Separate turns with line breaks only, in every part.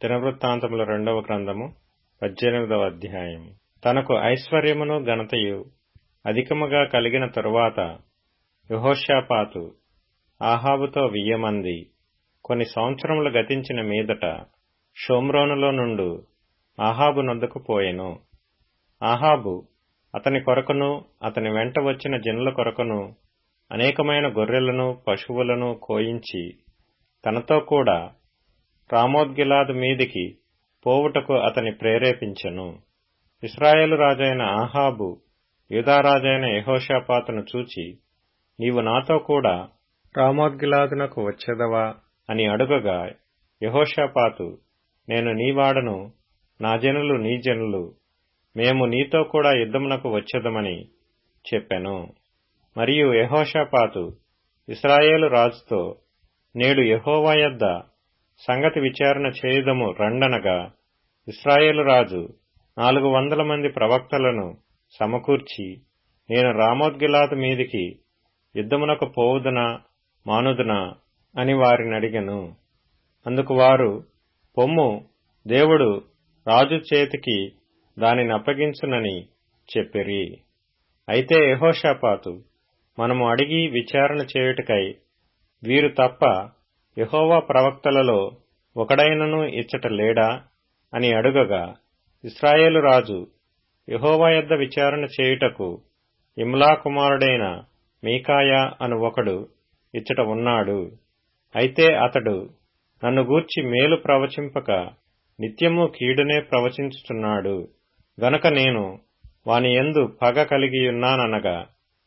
దినవృత్తాంతముల రెండవ గ్రంథము పద్దెనిమిదవ అధ్యాయము తనకు ఐశ్వర్యమును ఘనతయు అధికముగా కలిగిన తరువాత యెహోషాపాతు ఆహాబుతో వియ్యమంది కొన్ని సంవత్సరములు గతించిన మీదట షోమ్రోనులో నుండు ఆహాబు నొద్దకు పోయెను ఆహాబు అతని కొరకును అతని వెంట వచ్చిన జనుల కొరకును అనేకమైన గొర్రెలను పశువులను కోయించి తనతో కూడా రామోద్గిలాదు మీదికి పోవుటకు అతని ప్రేరేపించెను ఇస్రాయేలు రాజైన ఆహాబు యూదారాజైన యెహోషాపాతును చూచి నీవు నాతో కూడా రామోద్గిలాదునకు వచ్చేదవా అని అడుగగా యెహోషాపాతు నేను నీవాడను నా జనులు నీ జనులు మేము నీతో కూడా యుద్ధమునకు వచ్చేదమని చెప్పెను మరియు యెహోషాపాతు ఇస్రాయేలు రాజుతో నేడు యెహోవా యొద్ద సంగతి విచారణ చేయుదము రండనగా ఇస్రాయేలు రాజు నాలుగు వందల మంది ప్రవక్తలను సమకూర్చి నేను రామోద్గిలాదు మీదికి యుద్ధమునకు పోవుదునా మానుదునా అని వారిని అడిగెను అందుకు వారు పొమ్ము దేవుడు రాజు చేతికి దానిని అప్పగించునని చెప్పిరి అయితే యహోషాపాతు మనము అడిగి విచారణ చేయుటకై వీరు తప్ప యహోవా ప్రవక్తలలో ఒకడైనను ఇచ్చట లేడా అని అడుగగా ఇస్రాయేలు రాజు యహోవా యొద్ద విచారణ చేయుటకు ఇమ్లా కుమారుడైన మీకాయా అను ఒకడు ఇచ్చట ఉన్నాడు అయితే అతడు నన్ను గూర్చి మేలు ప్రవచింపక నిత్యము కీడునే ప్రవచించుచున్నాడు గనుక నేను వాని ఎందు పగ కలిగియున్నాననగా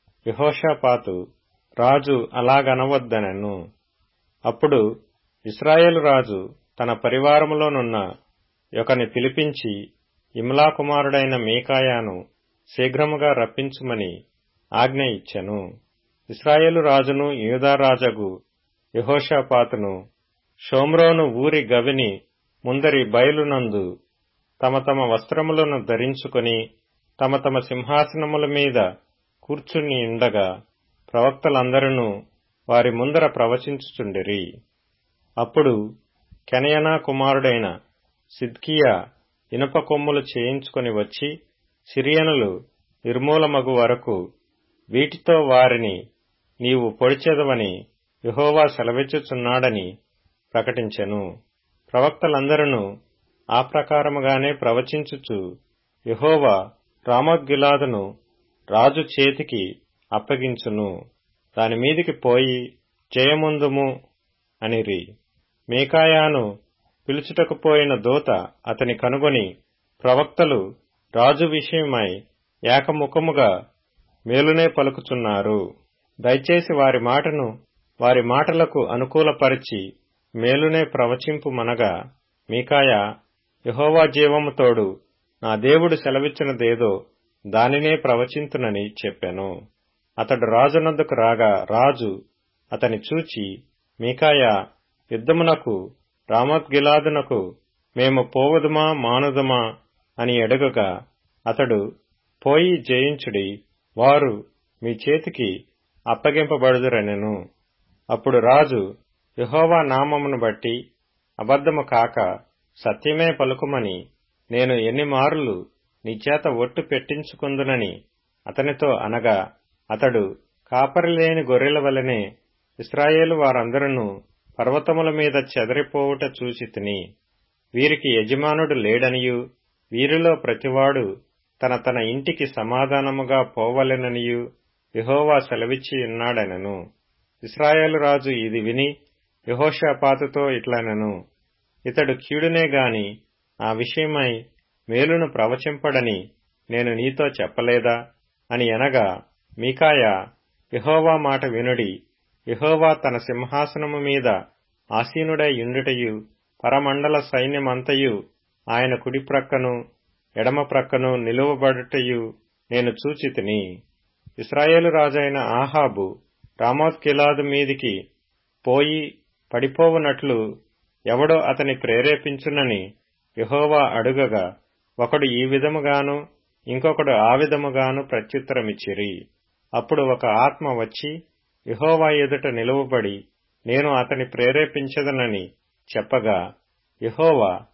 యహోషాపాతు రాజు అలాగనవద్దనెను అప్పుడు ఇస్రాయేలు రాజు తన పరివారములోనున్న ఒకని పిలిపించి ఇమ్లా కుమారుడైన మీకాయాను శీఘ్రముగా రప్పించుమని ఆజ్ఞ ఇచ్చెను ఇస్రాయేలు రాజును యూదారాజగు యహోషాపాతును షోమ్రోను ఊరి గవిని ముందరి బయలునందు తమ తమ వస్త్రములను ధరించుకొని తమ తమ సింహాసనముల మీద కూర్చుని ఉండగా ప్రవక్తలందరూ వారి ముందర ప్రవచించుచుండిరి అప్పుడు కెనయనా కుమారుడైన సిద్కియా ఇనప కొమ్ములు చేయించుకొని వచ్చి సిరియనులు నిర్మూలమగు వరకు వీటితో వారిని నీవు పొడిచెదవని యహోవా సెలవిచ్చుచున్నాడని ప్రకటించెను ప్రవక్తలందరూ ఆ ప్రకారముగానే ప్రవచించుచు యహోవా రామోద్గిలాదును రాజు చేతికి అప్పగించును దానిమీదికి పోయి జయముందుము అనిరి మేకాయాను పిలుచుటకు పోయిన దూత అతని కనుగొని ప్రవక్తలు రాజు విషయమై ఏకముఖముగా మేలునే పలుకుచున్నారు దయచేసి వారి మాటను వారి మాటలకు అనుకూలపరిచి మేలునే ప్రవచింపుమనగా మీకాయ యహోవా జీవము తోడు నా దేవుడు సెలవిచ్చినదేదో దానినే ప్రవచింతునని చెప్పెను అతడు రాజునొద్దకు రాగా రాజు అతని చూచి మీకాయ యుద్ధమునకు రామోద్గిలాదునకు మేము పోవదుమా మానుదమా అని అడుగగా అతడు పోయి జయించుడి వారు మీ చేతికి అప్పగింపబడుదురనెను అప్పుడు రాజు యహోవా నామమును బట్టి అబద్ధము కాక సత్యమే పలుకుమని నేను ఎన్ని మారులు నీ చేత ఒట్టు పెట్టించుకుందునని అతనితో అనగా అతడు కాపరిలేని గొర్రెల వలనే ఇస్రాయేలు వారందరూ పర్వతముల మీద చెదరిపోవుట చూచి తిని వీరికి యజమానుడు లేడనియు వీరిలో ప్రతివాడు తన తన ఇంటికి సమాధానముగా పోవలెననియు యహోవా సెలవిచ్చి ఉన్నాడనను ఇస్రాయేలు రాజు ఇది విని యహోషాపాతుతో ఇట్లనెను ఇతడు కీడునే గాని ఆ విషయమై మేలును ప్రవచింపడని నేను నీతో చెప్పలేదా అని అనగా మీకాయ యహోవా మాట వినుడి యహోవా తన సింహాసనము మీద ఆసీనుడై యుండుటయు పరమండల సైన్యమంతయు ఆయన కుడి ప్రక్కను ఎడమ ప్రక్కను నిలువబడుటయు నేను చూచితిని ఇస్రాయేలు రాజైన ఆహాబు రామోత్కిలాదు మీదికి పోయి పడిపోవునట్లు ఎవడో అతని ప్రేరేపించునని యహోవా అడుగగా ఒకడు ఈ విధముగాను ఇంకొకడు ఆ విధముగాను ప్రత్యుత్తరమిచ్చిరి అప్పుడు ఒక ఆత్మ వచ్చి యహోవా ఎదుట నిలువబడి నేను అతని ప్రేరేపించదనని చెప్పగా యహోవా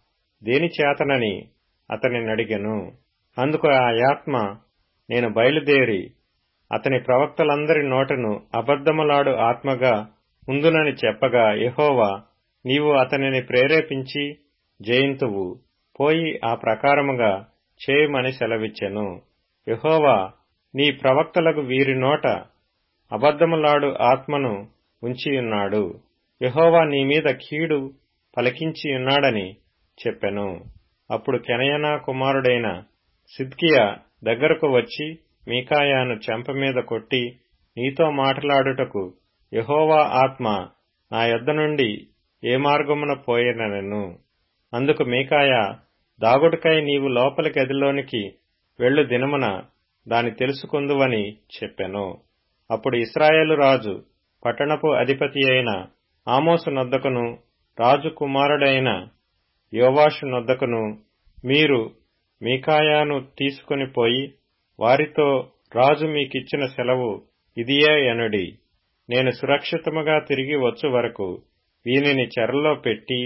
దేని చేతనని అతని నడిగెను అందుకు ఆ ఆత్మ నేను బయలుదేరి అతని ప్రవక్తలందరి నోటను అబద్ధములాడు ఆత్మగా ఉందునని చెప్పగా యహోవా నీవు అతనిని ప్రేరేపించి జయింతువు పోయి ఆ ప్రకారముగా చేయమని సెలవిచ్చెను యహోవా నీ ప్రవక్తలకు వీరి నోట అబద్ధములాడు ఆత్మను ఉంచియున్నాడు యహోవా నీ మీద కీడు పలికించియున్నాడని చెప్పెను అప్పుడు కెనయనా కుమారుడైన సిద్కియా దగ్గరకు వచ్చి మీకాయాను చెంప మీద కొట్టి నీతో మాట్లాడుటకు యహోవా ఆత్మ నా యొద్ద నుండి ఏ మార్గమున పోయేనెను అందుకు మీకాయ దాగుడుకై నీవు లోపలి గదిలోనికి వెళ్ళు దినమున దాని తెలుసుకుందువని చెప్పెను అప్పుడు ఇస్రాయేలు రాజు పట్టణపు అధిపతి అయిన ఆమోసు నొద్దకును రాజు కుమారుడైన యోవాషు నొద్దకును మీరు మీకాయాను తీసుకుని పోయి వారితో రాజు మీకిచ్చిన సెలవు ఇదియే ఎనుడి నేను సురక్షితముగా తిరిగి వచ్చు వరకు వీనిని చెరలో పెట్టి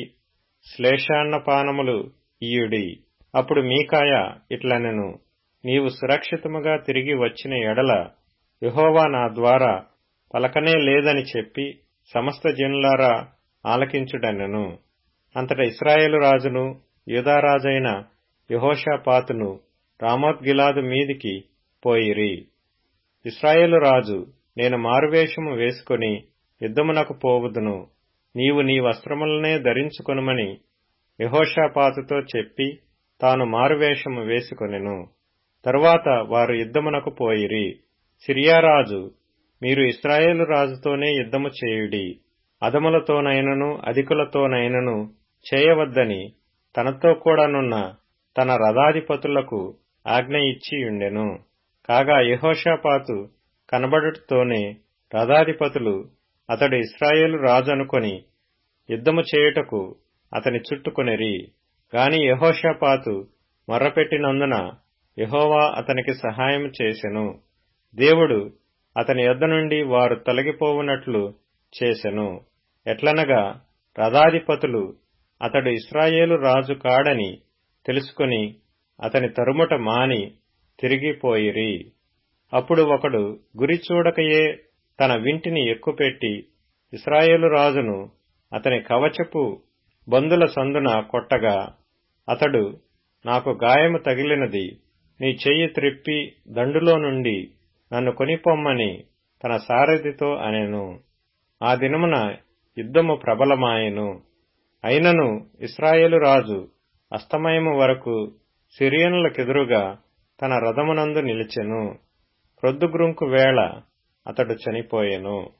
శ్లేషాన్నపానములు ఇయుడి అప్పుడు మీకాయ ఇట్లనెను నీవు సురక్షితముగా తిరిగి వచ్చిన ఎడల యహోవా నా ద్వారా పలకనే లేదని చెప్పి సమస్త జనులారా ఆలకించుడనెను అంతట ఇస్రాయేలు రాజును యూదారాజైన యహోషాపాతును రామోద్గిలాదు మీదికి పోయిరి ఇస్రాయేలు రాజు నేను మారువేషము వేసుకుని యుద్ధమునకు పోవుదును నీవు నీ వస్త్రములనే ధరించుకొనుమని యహోషాపాతుతో చెప్పి తాను మారువేషము వేసుకొనెను తరువాత వారు యుద్ధమునకు పోయిరి సిరియారాజు మీరు ఇస్రాయేలు రాజుతోనే యుద్ధము చేయుడి అదములతోనైనను అధికులతోనైనను చేయవద్దని తనతో కూడానున్న తన రథాధిపతులకు ఆజ్ఞ ఇచ్చి ఉండెను కాగా యహోషాపాతు కనబడుటతోనే రథాధిపతులు అతడు ఇస్రాయేలు రాజు అనుకొని యుద్ధము చేయుటకు అతని చుట్టుకొనిరి గాని యహోషాపాతు మొర్రపెట్టినందున యహోవా అతనికి సహాయం చేసెను దేవుడు అతని యొద్ద నుండి వారు తొలగిపోవునట్లు చేసెను ఎట్లనగా రథాధిపతులు అతడు ఇస్రాయేలు రాజు కాడని తెలుసుకుని అతని తరుముట మాని తిరిగిపోయిరి అప్పుడు ఒకడు గురి చూడకయే తన వింటిని ఎక్కుపెట్టి ఇస్రాయేలు రాజును అతని కవచపు బందుల సందున కొట్టగా అతడు నాకు గాయము తగిలినది నీ చెయ్యి త్రిప్పి దండులో నుండి నన్ను కొనిపొమ్మని తన సారథితో అనెను ఆ దినమున యుద్ధము ప్రబలమాయెను అయినను ఇస్రాయేలు రాజు అస్తమయము వరకు సిరియనులకెదురుగా తన రథమునందు నిలిచెను ప్రొద్దుగ్రుంకు వేళ అతడు చనిపోయెను